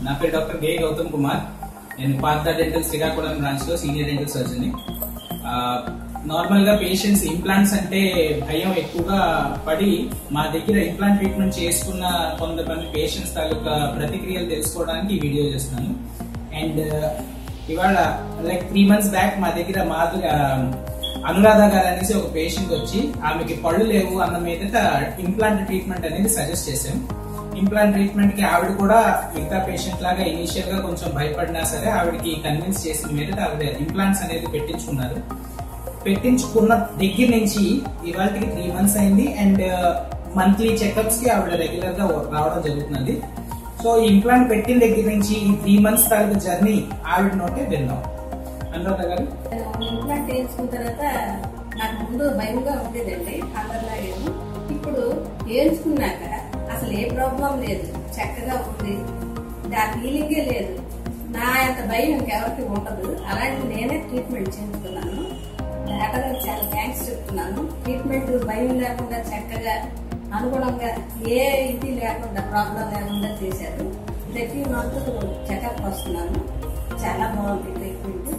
నా పేరు డాక్టర్ గే గౌతమ్ కుమార్ నేను పార్థ డెంటల్ శ్రీకాకుళం బ్రాంచ్ లో సీనియర్ డెంటల్ సర్జన్ నార్మల్ గా పేషెంట్స్ ఇంప్లాంట్స్ అంటే భయం ఎక్కువగా పడి మా దగ్గర ఇంప్లాంట్ ట్రీట్మెంట్ చేసుకున్న కొంతమంది పేషెంట్స్ తాలూకా ప్రతిక్రియలు తెలుసుకోవడానికి ఈ వీడియో చేస్తున్నాను అండ్ ఇవాళ లైక్ త్రీ మంత్స్ బ్యాక్ మా దగ్గర మాధురి అనురాధ గారు అనేసి ఒక పేషెంట్ వచ్చి ఆమెకి పళ్ళు లేవు అన్న మీద ఇంప్లాంట్ ట్రీట్మెంట్ అనేది సజెస్ట్ చేశాం ఇంప్లాంట్ ట్రీట్మెంట్ కి ఆవిడ కూడా మిగతా పేషెంట్ లాగా ఇనిషియల్ గా కొంచెం భయపడినా సరే ఆవిడకి కన్విన్స్ చేసిన మీద ఆవిడ ఇంప్లాంట్స్ అనేది పెట్టించుకున్నారు పెట్టించుకున్న దగ్గర నుంచి ఇవాళకి త్రీ మంత్స్ అయింది అండ్ మంత్లీ చెకప్స్ కి ఆవిడ రెగ్యులర్ గా రావడం జరుగుతున్నది సో ఇంప్లాంట్ పెట్టిన దగ్గర నుంచి ఈ త్రీ మంత్స్ తాలూకు జర్నీ ఆవిడ నోటే విందాం అనురాధ గారు నేను ఇంప్లాంట్ వేయించుకున్న తర్వాత నాకు ముందు భయంగా ఉండేదండి అందరిలాగేమో ఇప్పుడు వేయించుకున్నాక అసలు ఏ ప్రాబ్లం లేదు చక్కగా ఉంది ఆ ఫీలింగే లేదు నా అంత భయం ఇంకెవరికి ఉండదు అలాంటి నేనే ట్రీట్మెంట్ చేయించుకున్నాను డాక్టర్ గారికి చాలా థ్యాంక్స్ చెప్తున్నాను ట్రీట్మెంట్ భయం లేకుండా చక్కగా అనుగుణంగా ఏ ఇది లేకుండా ప్రాబ్లం లేకుండా చేశారు ప్రతి మంత్ చెకప్ వస్తున్నాను చాలా బాగుంది ట్రీట్మెంట్